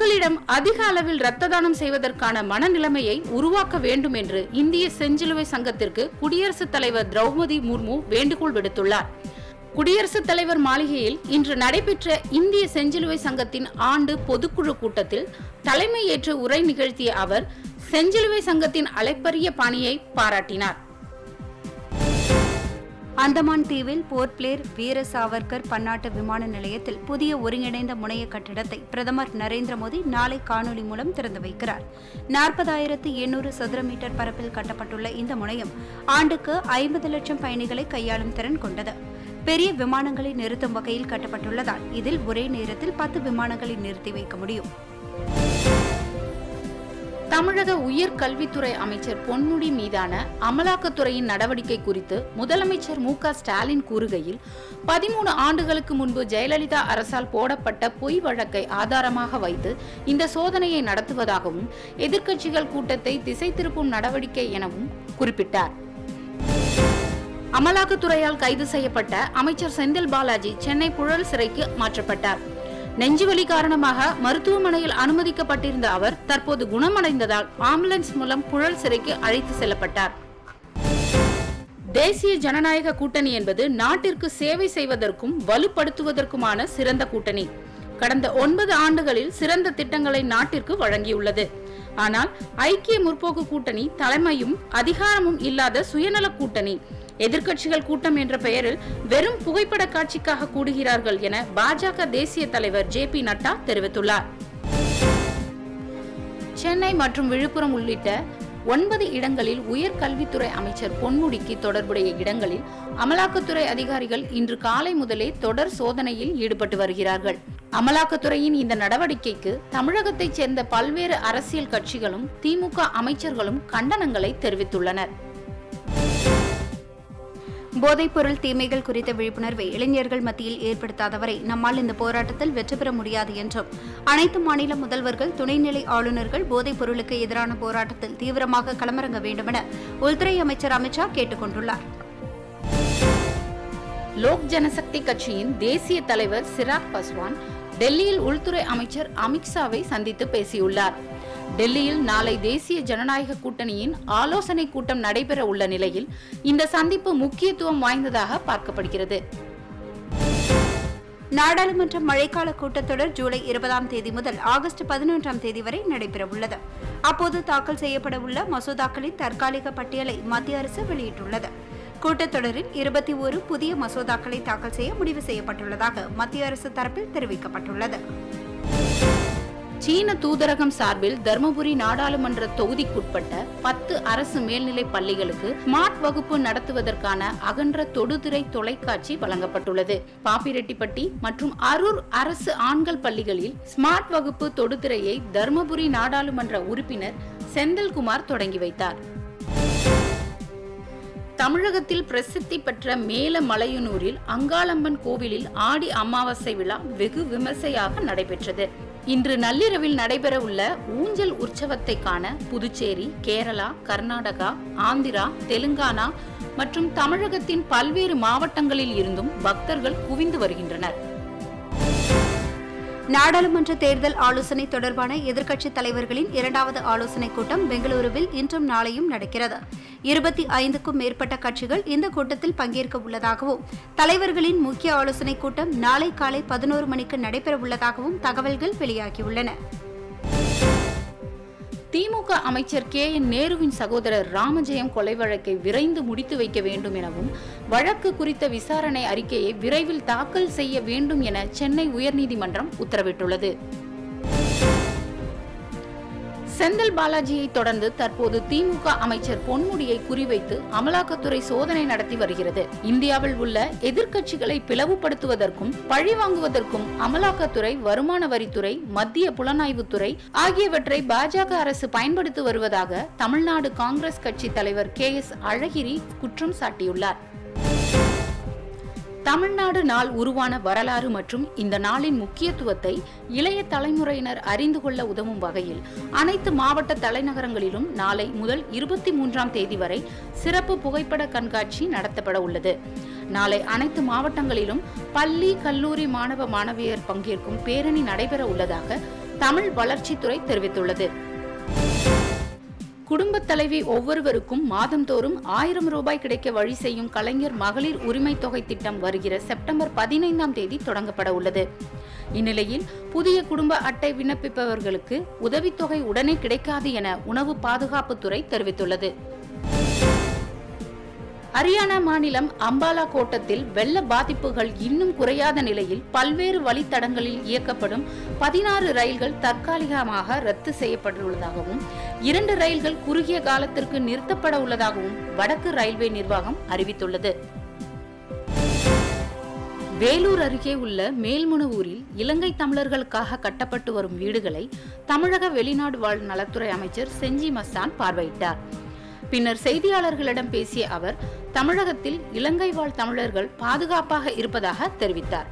மக்களிடம் அதிக அளவில் இரத்த தானம் செய்வதற்கான மனநிலைமையை உருவாக்க வேண்டும் என்று இந்திய செஞ்சிலுவை சங்கத்திற்கு குடியரசுத் தலைவர் திரௌபதி முர்மு வேண்டுகோள் விடுத்துள்ளார் குடியரசுத் தலைவர் மாளிகையில் இன்று நடைபெற்ற இந்திய செஞ்சிலுவை சங்கத்தின் ஆண்டு பொதுக்குழு கூட்டத்தில் தலைமையேற்று உரை நிகழ்த்திய அவர் செஞ்சிலுவை சங்கத்தின் அலைப்பரிய பணியை பாராட்டினார் அந்தமான் தீவில் போர்ட் பிளேர் வீர சாவர்கர் பன்னாட்டு விமான நிலையத்தில் புதிய ஒருங்கிணைந்த முனைய கட்டிடத்தை பிரதமர் நரேந்திர மோடி நாளை காணொலி மூலம் திறந்து வைக்கிறார் நாற்பதாயிரத்து எண்ணூறு சதுர மீட்டர் பரப்பில் கட்டப்பட்டுள்ள இந்த முனையம் ஆண்டுக்கு ஐம்பது லட்சம் பயணிகளை கையாளும் திறன் கொண்டது பெரிய விமானங்களை நிறுத்தும் வகையில் கட்டப்பட்டுள்ளதால் இதில் ஒரே நேரத்தில் பத்து விமானங்களை நிறுத்தி வைக்க முடியும் தமிழக உயர் கல்வித்துறை அமைச்சர் பொன்முடி மீதான அமலாக்கத்துறையின் நடவடிக்கை குறித்து முதலமைச்சர் மு க ஸ்டாலின் கூறுகையில் பதிமூணு ஆண்டுகளுக்கு முன்பு ஜெயலலிதா அரசால் போடப்பட்ட பொய் வழக்கை ஆதாரமாக வைத்து இந்த சோதனையை நடத்துவதாகவும் எதிர்க்கட்சிகள் கூட்டத்தை திசை திருப்பும் நடவடிக்கை எனவும் குறிப்பிட்டார் அமலாக்கத்துறையால் கைது செய்யப்பட்ட அமைச்சர் செந்தில் பாலாஜி சென்னை புழல் சிறைக்கு மாற்றப்பட்டார் நெஞ்சுவலி காரணமாக மருத்துவமனையில் அனுமதிக்கப்பட்டிருந்த அவர் தற்போது குணமடைந்ததால் ஆம்புலன்ஸ் மூலம் புழல் சிறைக்கு அழைத்து செல்லப்பட்டார் தேசிய ஜனநாயக கூட்டணி என்பது நாட்டிற்கு சேவை செய்வதற்கும் வலுப்படுத்துவதற்குமான சிறந்த கூட்டணி கடந்த ஒன்பது ஆண்டுகளில் சிறந்த திட்டங்களை நாட்டிற்கு வழங்கியுள்ளது ஆனால் ஐக்கிய முற்போக்கு கூட்டணி தலைமையும் அதிகாரமும் இல்லாத சுயநல கூட்டணி எதிர்க்கட்சிகள் கூட்டம் என்ற பெயரில் வெறும் புகைப்பட காட்சிக்காக கூடுகிறார்கள் என பாஜக தேசிய தலைவர் ஜே பி நட்டா தெரிவித்துள்ளார் சென்னை மற்றும் விழுப்புரம் உள்ளிட்ட ஒன்பது இடங்களில் உயர்கல்வித்துறை அமைச்சர் பொன்முடிக்கு தொடர்புடைய இடங்களில் அமலாக்கத்துறை அதிகாரிகள் இன்று காலை முதலே தொடர் சோதனையில் ஈடுபட்டு வருகிறார்கள் அமலாக்கத்துறையின் இந்த நடவடிக்கைக்கு தமிழகத்தைச் சேர்ந்த பல்வேறு அரசியல் கட்சிகளும் திமுக அமைச்சர்களும் கண்டனங்களை தெரிவித்துள்ளனர் போதைப்பொருள் தீமைகள் குறித்த விழிப்புணர்வை இளைஞர்கள் மத்தியில் ஏற்படுத்தாதவரை நம்மால் இந்த போராட்டத்தில் வெற்றி பெற முடியாது என்றும் அனைத்து மாநில முதல்வர்கள் துணைநிலை ஆளுநர்கள் போதைப் பொருளுக்கு எதிரான போராட்டத்தில் தீவிரமாக களமிறங்க வேண்டுமென உள்துறை அமைச்சர் அமித்ஷா கேட்டுக் கொண்டுள்ளார் லோக் ஜனசக்தி கட்சியின் தேசிய தலைவர் சிராக் பஸ்வான் டெல்லியில் உள்துறை அமைச்சர் அமித்ஷாவை சந்தித்து பேசியுள்ளார் டெல்லியில் நாளை தேசிய ஜனநாயக கூட்டணியின் ஆலோசனை கூட்டம் நடைபெற உள்ள நிலையில் இந்த சந்திப்பு முக்கியத்துவம் வாய்ந்ததாக பார்க்கப்படுகிறது நாடாளுமன்ற மழைக்கால கூட்டத்தொடர் ஜூலை இருபதாம் தேதி முதல் ஆகஸ்ட் பதினொன்றாம் தேதி வரை நடைபெறவுள்ளது அப்போது தாக்கல் செய்யப்பட உள்ள மசோதாக்களின் தற்காலிக பட்டியலை மத்திய அரசு வெளியிட்டுள்ளது கூட்டத்தொடரில் இருபத்தி ஒரு புதிய மசோதாக்களை தாக்கல் செய்ய முடிவு செய்யப்பட்டுள்ளதாக மத்திய அரசு தரப்பில் தெரிவிக்கப்பட்டுள்ளது சீன தூதரகம் சார்பில் தர்மபுரி நாடாளுமன்ற தொகுதிக்குட்பட்ட பத்து அரசு மேல்நிலை பள்ளிகளுக்கு ஸ்மார்ட் வகுப்பு நடத்துவதற்கான அகன்ற தொடுதிரை தொலைக்காட்சி வழங்கப்பட்டுள்ளது பாப்பிரெட்டிப்பட்டி மற்றும் அரூர் அரசு ஆண்கள் பள்ளிகளில் ஸ்மார்ட் வகுப்பு தொடுதிரையை தர்மபுரி நாடாளுமன்ற உறுப்பினர் செந்தில்குமார் தொடங்கி வைத்தார் தமிழகத்தில் பிரசித்தி பெற்ற மேல மலையனூரில் அங்காளம்மன் கோவிலில் ஆடி அமாவாசை விழா வெகு விமர்சையாக நடைபெற்றது இன்று நள்ளிரவில் நடைபெற உள்ள ஊஞ்சல் உற்சவத்தை காண புதுச்சேரி கேரளா கர்நாடகா ஆந்திரா தெலுங்கானா மற்றும் தமிழகத்தின் பல்வேறு மாவட்டங்களில் இருந்தும் பக்தர்கள் குவிந்து வருகின்றனர் நாடாளுமன்ற தேர்தல் ஆலோசனை தொடர்பான எதிர்க்கட்சித் தலைவர்களின் இரண்டாவது ஆலோசனைக் கூட்டம் பெங்களூருவில் இன்றும் நாளையும் நடக்கிறது இருபத்தி ஐந்துக்கும் மேற்பட்ட கட்சிகள் இந்த கூட்டத்தில் பங்கேற்க உள்ளதாகவும் தலைவர்களின் முக்கிய ஆலோசனைக் கூட்டம் நாளை காலை பதினோரு மணிக்கு நடைபெறவுள்ளதாகவும் தகவல்கள் வெளியாகியுள்ளன திமுக அமைச்சர் கே என் நேருவின் சகோதரர் ராமஜெயம் கொலை வழக்கை விரைந்து முடித்து வைக்க வேண்டும் எனவும் வழக்கு குறித்த விசாரணை அறிக்கையை விரைவில் தாக்கல் செய்ய வேண்டும் என சென்னை உயர்நீதிமன்றம் உத்தரவிட்டுள்ளது செந்தில் பாலாஜியை தொடர்ந்து தற்போது திமுக அமைச்சர் பொன்முடியை குறிவைத்து அமலாக்கத்துறை சோதனை நடத்தி வருகிறது இந்தியாவில் உள்ள எதிர்க்கட்சிகளை பிளவுபடுத்துவதற்கும் பழிவாங்குவதற்கும் அமலாக்கத்துறை வருமான வரித்துறை மத்திய புலனாய்வுத்துறை ஆகியவற்றை பாஜக அரசு பயன்படுத்தி வருவதாக தமிழ்நாடு காங்கிரஸ் கட்சி தலைவர் கே எஸ் அழகிரி குற்றம் சாட்டியுள்ளார் தமிழ்நாடு நாள் உருவான வரலாறு மற்றும் இந்த நாளின் முக்கியத்துவத்தை இளைய தலைமுறையினர் அறிந்து கொள்ள உதவும் வகையில் அனைத்து மாவட்ட தலைநகரங்களிலும் நாளை முதல் இருபத்தி மூன்றாம் தேதி வரை சிறப்பு புகைப்பட கண்காட்சி நடத்தப்பட உள்ளது நாளை அனைத்து மாவட்டங்களிலும் பள்ளி கல்லூரி மாணவ மாணவியர் பங்கேற்கும் பேரணி நடைபெற உள்ளதாக தமிழ் வளர்ச்சித்துறை தெரிவித்துள்ளது குடும்பத் தலைவி ஒவ்வொருவருக்கும் மாதந்தோறும் ஆயிரம் ரூபாய் கிடைக்க வழி செய்யும் கலைஞர் மகளிர் உரிமை தொகை திட்டம் வருகிற செப்டம்பர் பதினைந்தாம் தேதி தொடங்கப்பட உள்ளது இந்நிலையில் புதிய குடும்ப அட்டை விண்ணப்பிப்பவர்களுக்கு உதவித்தொகை உடனே கிடைக்காது என உணவு பாதுகாப்புத்துறை தெரிவித்துள்ளது ஹரியானா மாநிலம் அம்பாலா கோட்டத்தில் வெள்ள பாதிப்புகள் இன்னும் குறையாத நிலையில் பல்வேறு வழித்தடங்களில் இயக்கப்படும் பதினாறு ரயில்கள் தற்காலிகமாக ரத்து செய்யப்பட்டுள்ளதாகவும் இரண்டு ரயில்கள் குறுகிய காலத்திற்கு நிறுத்தப்பட உள்ளதாகவும் வடக்கு ரயில்வே நிர்வாகம் அறிவித்துள்ளது வேலூர் அருகே உள்ள மேல்முனவூரில் இலங்கை தமிழர்களுக்காக கட்டப்பட்டு வரும் வீடுகளை தமிழக வெளிநாடு வாழ் நலத்துறை அமைச்சர் செஞ்சி மஸ்தான் பார்வையிட்டார் பின்னர் செய்தியாளர்களிடம் பேசிய அவர் தமிழகத்தில் இலங்கை வாழ் தமிழர்கள் பாதுகாப்பாக இருப்பதாக தெரிவித்தார்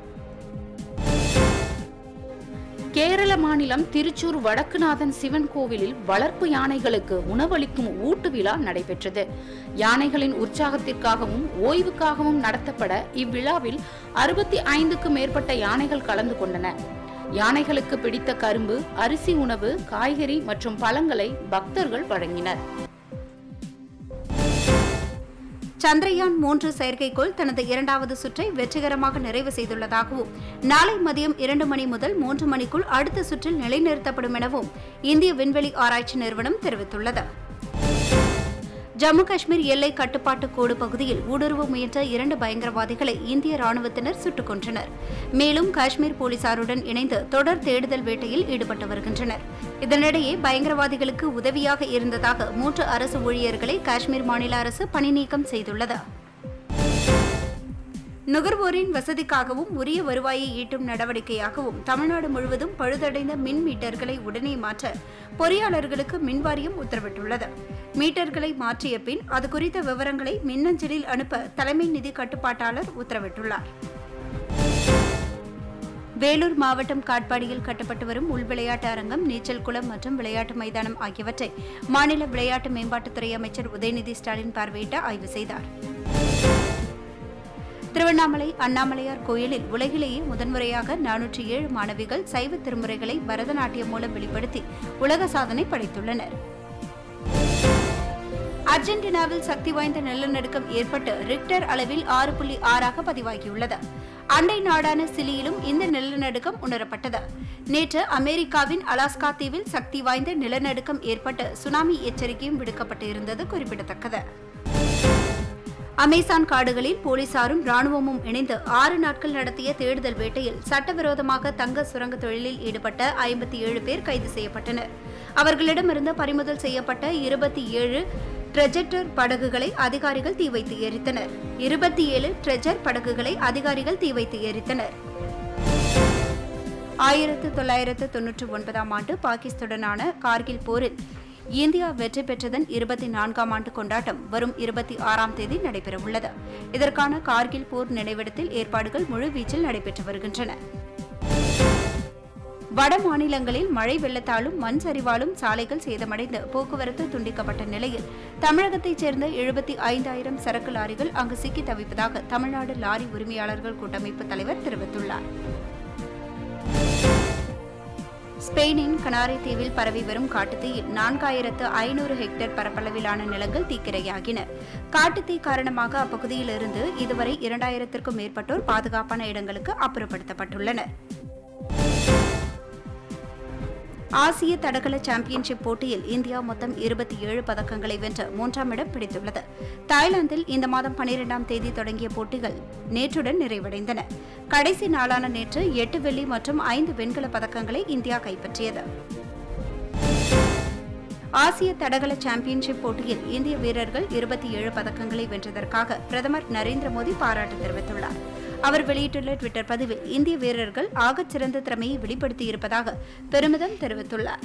கேரள மாநிலம் திருச்சூர் வடக்குநாதன் சிவன் கோவிலில் வளர்ப்பு யானைகளுக்கு உணவளிக்கும் ஊட்டு விழா நடைபெற்றது யானைகளின் உற்சாகத்திற்காகவும் ஓய்வுக்காகவும் நடத்தப்பட இவ்விழாவில் அறுபத்தி ஐந்துக்கும் மேற்பட்ட யானைகள் கலந்து கொண்டன யானைகளுக்கு பிடித்த கரும்பு அரிசி உணவு காய்கறி மற்றும் பழங்களை பக்தர்கள் வழங்கினர் சந்திரயான் மூன்று செயற்கைக்கோள் தனது இரண்டாவது சுற்றை வெற்றிகரமாக நிறைவு செய்துள்ளதாகவும் நாளை மதியம் இரண்டு மணி முதல் மூன்று மணிக்குள் அடுத்த சுற்றில் நிலைநிறுத்தப்படும் எனவும் இந்திய விண்வெளி ஆராய்ச்சி நிறுவனம் தெரிவித்துள்ளது ஜம்மு காஷ்மீர் எல்லை கட்டுப்பாட்டு கோடு பகுதியில் ஊடுருவ முயன்ற இரண்டு பயங்கரவாதிகளை இந்திய ராணுவத்தினர் சுட்டுக் கொன்றனர் மேலும் காஷ்மீர் போலீசாருடன் இணைந்து தொடர் தேடுதல் வேட்டையில் ஈடுபட்டு வருகின்றனர் இதனிடையே பயங்கரவாதிகளுக்கு உதவியாக இருந்ததாக மூன்று அரசு ஊழியர்களை காஷ்மீர் மாநில அரசு பணி நீக்கம் செய்துள்ளது நுகர்வோரின் வசதிக்காகவும் உரிய வருவாயை ஈட்டும் நடவடிக்கையாகவும் தமிழ்நாடு முழுவதும் பழுதடைந்த மின் மீட்டர்களை உடனே மாற்ற பொறியாளர்களுக்கு மின்வாரியம் உத்தரவிட்டுள்ளது மீட்டர்களை மாற்றிய பின் அது குறித்த விவரங்களை மின்னஞ்சலில் அனுப்ப தலைமை நிதி கட்டுப்பாட்டாளர் உத்தரவிட்டுள்ளார் வேலூர் மாவட்டம் காட்பாடியில் கட்டப்பட்டு வரும் உள் விளையாட்டு அரங்கம் நீச்சல் குளம் மற்றும் விளையாட்டு மைதானம் ஆகியவற்றை மாநில விளையாட்டு மேம்பாட்டுத்துறை அமைச்சர் உதயநிதி ஸ்டாலின் பார்வையிட்டு ஆய்வு செய்தார் திருவண்ணாமலை அண்ணாமலையார் கோயிலில் உலகிலேயே முதன்முறையாக நானூற்றி ஏழு மாணவிகள் சைவ திருமுறைகளை பரதநாட்டியம் மூலம் வெளிப்படுத்தி உலக சாதனை படைத்துள்ளனர் அர்ஜென்டினாவில் சக்தி வாய்ந்த நிலநடுக்கம் ஏற்பட்டு ரிக்டர் அளவில் ஆறு புள்ளி ஆறாக பதிவாகியுள்ளது அண்டை நாடான சிலியிலும் இந்த நிலநடுக்கம் உணரப்பட்டது நேற்று அமெரிக்காவின் அலாஸ்கா தீவில் சக்தி வாய்ந்த நிலநடுக்கம் ஏற்பட்டு சுனாமி எச்சரிக்கையும் விடுக்கப்பட்டு இருந்தது குறிப்பிடத்தக்கது அமேசான் காடுகளில் போலீசாரும் ராணுவமும் இணைந்து ஆறு நாட்கள் நடத்திய தேடுதல் வேட்டையில் சட்டவிரோதமாக தங்க சுரங்க தொழிலில் ஈடுபட்ட ஐம்பத்தி ஏழு பேர் கைது செய்யப்பட்டனர் அவர்களிடமிருந்து பறிமுதல் செய்யப்பட்ட இருபத்தி ஏழு ட்ரெஜெக்டர் படகுகளை அதிகாரிகள் தீ வைத்து எரித்தனர் இருபத்தி ஏழு ட்ரெஜர் படகுகளை அதிகாரிகள் தீ வைத்து எரித்தனர் ஆயிரத்து தொள்ளாயிரத்து தொன்னூற்றி ஒன்பதாம் ஆண்டு பாகிஸ்தானுடனான கார்கில் போரில் இந்தியா வெற்றி பெற்றதன் இருபத்தி நான்காம் ஆண்டு கொண்டாட்டம் வரும் இருபத்தி ஆறாம் தேதி நடைபெறவுள்ளது இதற்கான கார்கில் போர் நினைவிடத்தில் ஏற்பாடுகள் முழுவீச்சில் நடைபெற்று வருகின்றன வட மாநிலங்களில் மழை வெள்ளத்தாலும் மண் சரிவாலும் சாலைகள் சேதமடைந்து போக்குவரத்து துண்டிக்கப்பட்ட நிலையில் தமிழகத்தைச் சேர்ந்த எழுபத்தி ஐந்தாயிரம் சரக்கு லாரிகள் அங்கு சிக்கி தவிப்பதாக தமிழ்நாடு லாரி உரிமையாளர்கள் கூட்டமைப்பு தலைவர் தெரிவித்துள்ளார் ஸ்பெயினின் கனாரி தீவில் பரவி வரும் காட்டுத்தீயில் நான்காயிரத்து ஐநூறு ஹெக்டேர் பரப்பளவிலான நிலங்கள் தீக்கிரையாகின காட்டுத்தீ காரணமாக அப்பகுதியிலிருந்து இதுவரை இரண்டாயிரத்திற்கும் மேற்பட்டோர் பாதுகாப்பான இடங்களுக்கு அப்புறப்படுத்தப்பட்டுள்ளனர் ஆசிய தடகள சாம்பியன்ஷிப் போட்டியில் இந்தியா மொத்தம் இருபத்தி ஏழு பதக்கங்களை வென்று மூன்றாம் இடம் பிடித்துள்ளது தாய்லாந்தில் இந்த மாதம் பனிரெண்டாம் தேதி தொடங்கிய போட்டிகள் நேற்றுடன் நிறைவடைந்தன கடைசி நாளான நேற்று எட்டு வெள்ளி மற்றும் ஐந்து வெண்கல பதக்கங்களை இந்தியா கைப்பற்றியது ஆசிய தடகள சாம்பியன்ஷிப் போட்டியில் இந்திய வீரர்கள் இருபத்தி ஏழு பதக்கங்களை வென்றதற்காக பிரதமர் நரேந்திர மோடி பாராட்டு தெரிவித்துள்ளார் அவர் வெளியிட்டுள்ள டுவிட்டர் பதிவில் இந்திய வீரர்கள் ஆகச் சிறந்த திறமையை வெளிப்படுத்தியிருப்பதாக பெருமிதம் தெரிவித்துள்ளார்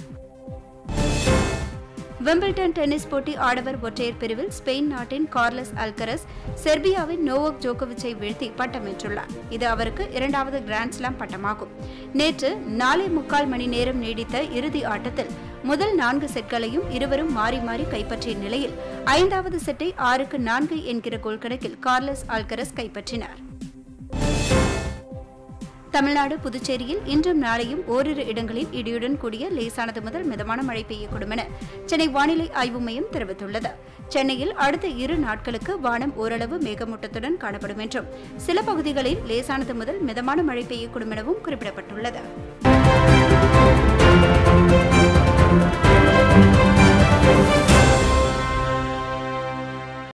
விம்பிள்டன் டென்னிஸ் போட்டி ஆடவர் ஒற்றையர் பிரிவில் ஸ்பெயின் நாட்டின் கார்லஸ் அல்கரஸ் செர்பியாவின் நோவோக் ஜோகோவிச்சை வீழ்த்தி பட்டம் வென்றுள்ளார் இது அவருக்கு இரண்டாவது கிராண்ட்ஸ்லாம் பட்டமாகும் நேற்று நாலே முக்கால் மணி நேரம் நீடித்த இறுதி ஆட்டத்தில் முதல் நான்கு செட்களையும் இருவரும் மாறி மாறி கைப்பற்றிய நிலையில் ஐந்தாவது செட்டை ஆறுக்கு நான்கு என்கிற கோல் கணக்கில் கார்லஸ் ஆல்கரஸ் கைப்பற்றினார் தமிழ்நாடு புதுச்சேரியில் இன்றும் நாளையும் ஓரிரு இடங்களில் இடியுடன் கூடிய லேசானது முதல் மிதமான மழை பெய்யக்கூடும் என சென்னை வானிலை ஆய்வு மையம் தெரிவித்துள்ளது சென்னையில் அடுத்த இரு நாட்களுக்கு வானம் ஓரளவு மேகமூட்டத்துடன் காணப்படும் என்றும் சில பகுதிகளில் லேசானது முதல் மிதமான மழை பெய்யக்கூடும் எனவும் குறிப்பிடப்பட்டுள்ளது